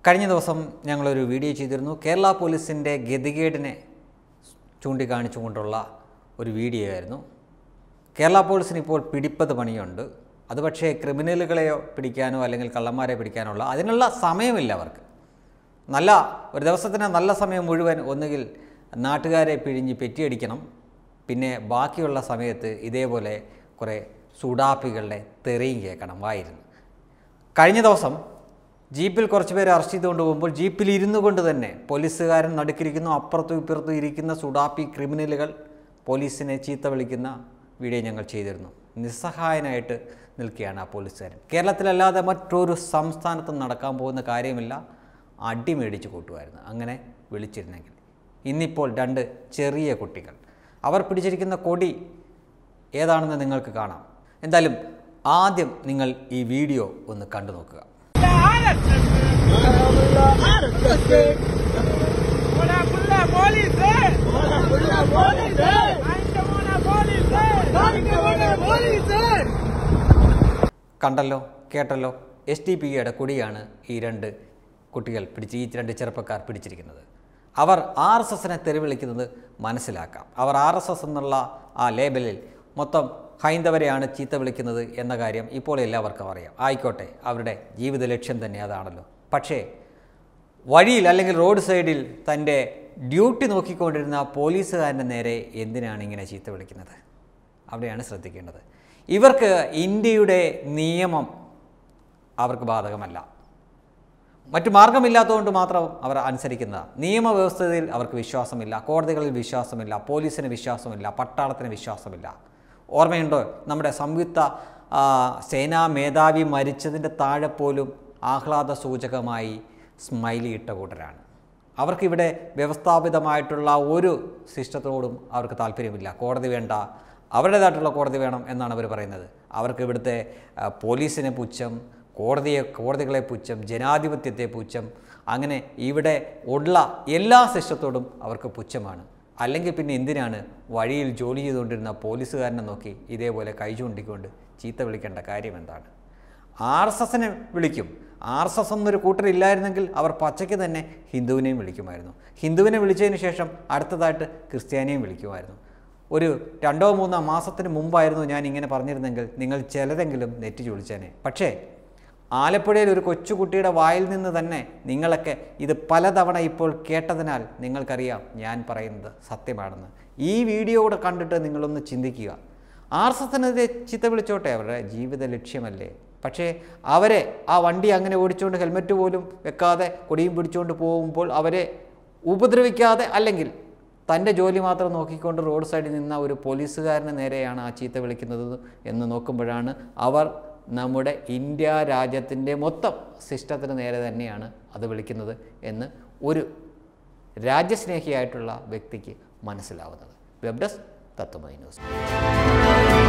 കഴിഞ്ഞ ദിവസം ഞങ്ങളൊരു വീഡിയോ ചെയ്തിരുന്നു കേരള പോലീസിൻ്റെ ഗതികേടിനെ ചൂണ്ടിക്കാണിച്ചുകൊണ്ടുള്ള ഒരു വീഡിയോ ആയിരുന്നു കേരള പോലീസിന് ഇപ്പോൾ പിടിപ്പത് പണിയുണ്ട് അത് പക്ഷേ ക്രിമിനലുകളെയോ പിടിക്കാനോ അല്ലെങ്കിൽ കള്ളന്മാരെ പിടിക്കാനുള്ള അതിനുള്ള സമയമില്ല അവർക്ക് നല്ല ഒരു ദിവസത്തിന് നല്ല സമയം മുഴുവൻ ഒന്നുകിൽ നാട്ടുകാരെ പിഴിഞ്ഞ് പെറ്റിയടിക്കണം പിന്നെ ബാക്കിയുള്ള സമയത്ത് ഇതേപോലെ കുറേ സുഡാപ്പികളുടെ തെറിയും കേൾക്കണം വായിരുന്നു കഴിഞ്ഞ ദിവസം ജീപ്പിൽ കുറച്ച് പേരെ അറസ്റ്റ് ചെയ്തുകൊണ്ട് പോകുമ്പോൾ ജീപ്പിൽ ഇരുന്നു കൊണ്ട് തന്നെ പോലീസുകാരൻ നടുക്കിരിക്കുന്നു അപ്പുറത്തും ഇപ്പുറത്തും ഇരിക്കുന്ന സുഡാപ്പി ക്രിമിനലുകൾ പോലീസിനെ ചീത്ത വിളിക്കുന്ന വീഡിയോ ഞങ്ങൾ ചെയ്തിരുന്നു നിസ്സഹായനായിട്ട് നിൽക്കുകയാണ് ആ പോലീസുകാരൻ കേരളത്തിലല്ലാതെ മറ്റൊരു സംസ്ഥാനത്തും നടക്കാൻ പോകുന്ന കാര്യമില്ല അടി മേടിച്ച് കൂട്ടുമായിരുന്നു അങ്ങനെ വിളിച്ചിരുന്നെങ്കിൽ ഇന്നിപ്പോൾ രണ്ട് ചെറിയ കുട്ടികൾ അവർ പിടിച്ചിരിക്കുന്ന കൊടി ഏതാണെന്ന് നിങ്ങൾക്ക് കാണാം എന്തായാലും ആദ്യം നിങ്ങൾ ഈ വീഡിയോ ഒന്ന് കണ്ടു നോക്കുക Hola, hola, police hola, police police police കണ്ടല്ലോ കേട്ടല്ലോ എസ് ടി പി യുടെ കൊടിയാണ് ഈ രണ്ട് കുട്ടികൾ പിടിച്ച് ഈ രണ്ട് ചെറുപ്പക്കാർ പിടിച്ചിരിക്കുന്നത് അവർ ആർ എസ് എസിനെ തെരുവിളിക്കുന്നത് മനസ്സിലാക്കാം അവർ ആർ എസ് എസ് എന്നുള്ള ആ ലേബലിൽ മൊത്തം ഹൈന്ദവരെയാണ് ചീത്ത വിളിക്കുന്നത് എന്ന കാര്യം ഇപ്പോൾ എല്ലാവർക്കും അറിയാം ആയിക്കോട്ടെ അവരുടെ ജീവിത ലക്ഷ്യം തന്നെ അതാണല്ലോ പക്ഷേ വഴിയിൽ അല്ലെങ്കിൽ റോഡ് സൈഡിൽ തൻ്റെ ഡ്യൂട്ടി നോക്കിക്കൊണ്ടിരുന്ന പോലീസുകാരൻ്റെ നേരെ എന്തിനാണ് ഇങ്ങനെ ചീത്ത വിളിക്കുന്നത് അവിടെയാണ് ശ്രദ്ധിക്കേണ്ടത് ഇവർക്ക് ഇന്ത്യയുടെ നിയമം അവർക്ക് ബാധകമല്ല മറ്റു മാർഗമില്ലാത്തതുകൊണ്ട് മാത്രം അവർ അനുസരിക്കുന്നതാണ് നിയമവ്യവസ്ഥയിൽ അവർക്ക് വിശ്വാസമില്ല കോടതികളിൽ വിശ്വാസമില്ല പോലീസിന് വിശ്വാസമില്ല പട്ടാളത്തിന് വിശ്വാസമില്ല ഓർമ്മയുണ്ടോ നമ്മുടെ സംയുക്ത ആ, സേനാ മേധാവി മരിച്ചതിൻ്റെ താഴെ പോലും ആഹ്ലാദ സൂചകമായി സ്മൈലി ഇട്ട കൂട്ടരാണ് അവർക്കിവിടെ വ്യവസ്ഥാപിതമായിട്ടുള്ള ഒരു സിസ്റ്റത്തോടും അവർക്ക് താല്പര്യമില്ല കോടതി വേണ്ട അവരുടേതായിട്ടുള്ള കോടതി വേണം എന്നാണ് അവർ പറയുന്നത് അവർക്ക് ഇവിടുത്തെ ആ, പോലീസിനെ പുച്ഛം കോടതിയെ കോടതികളെ പുച്ഛം ജനാധിപത്യത്തെ പുച്ഛം അങ്ങനെ ഇവിടെ ഉള്ള എല്ലാ സിസ്റ്റത്തോടും അവർക്ക് പുച്ഛമാണ് അല്ലെങ്കിൽ പിന്നെ എന്തിനാണ് വഴിയിൽ ജോലി ചെയ്തുകൊണ്ടിരുന്ന പോലീസുകാരനെ നോക്കി ഇതേപോലെ കൈ ചൂണ്ടിക്കൊണ്ട് ചീത്ത വിളിക്കേണ്ട കാര്യം എന്താണ് ആർ എസ് എസിനെ വിളിക്കും ആർ എസ് എസ് എന്നൊരു കൂട്ടരില്ലായിരുന്നെങ്കിൽ അവർ പച്ചയ്ക്ക് തന്നെ ഹിന്ദുവിനെയും വിളിക്കുമായിരുന്നു ഹിന്ദുവിനെ വിളിച്ചതിന് ശേഷം അടുത്തതായിട്ട് ക്രിസ്ത്യാനിയെയും വിളിക്കുമായിരുന്നു ഒരു രണ്ടോ മൂന്നോ മാസത്തിന് മുമ്പായിരുന്നു ഞാൻ ഇങ്ങനെ പറഞ്ഞിരുന്നെങ്കിൽ നിങ്ങൾ ചിലരെങ്കിലും നെറ്റ് ചൊളിച്ചേനെ പക്ഷേ ആലപ്പുഴയിൽ ഒരു കൊച്ചുകുട്ടിയുടെ വായിൽ നിന്ന് തന്നെ നിങ്ങളൊക്കെ ഇത് പലതവണ ഇപ്പോൾ കേട്ടതിനാൽ നിങ്ങൾക്കറിയാം ഞാൻ പറയുന്നത് സത്യമാണെന്ന് ഈ വീഡിയോ കൂടെ കണ്ടിട്ട് നിങ്ങളൊന്ന് ചിന്തിക്കുക ആർ എസ് എസിനെതിരെ ചിത്ത വിളിച്ചോട്ടെ അവരുടെ ജീവിത ലക്ഷ്യമല്ലേ പക്ഷേ അവരെ ആ വണ്ടി അങ്ങനെ ഓടിച്ചുകൊണ്ട് ഹെൽമെറ്റ് പോലും വെക്കാതെ കൊടിയും പിടിച്ചുകൊണ്ട് പോകുമ്പോൾ അവരെ ഉപദ്രവിക്കാതെ അല്ലെങ്കിൽ തൻ്റെ ജോലി മാത്രം നോക്കിക്കൊണ്ട് റോഡ് സൈഡിൽ നിന്ന ഒരു പോലീസുകാരന് നേരെയാണ് ആ ചീത്ത വിളിക്കുന്നത് എന്ന് നോക്കുമ്പോഴാണ് അവർ നമ്മുടെ ഇന്ത്യ രാജ്യത്തിൻ്റെ മൊത്തം സിസ്റ്റത്തിന് നേരെ തന്നെയാണ് അത് വിളിക്കുന്നത് എന്ന് ഒരു രാജ്യസ്നേഹിയായിട്ടുള്ള വ്യക്തിക്ക് മനസ്സിലാവുന്നത് വെബ് ഡെസ്ക് തത്വമൈ ന്യൂസ്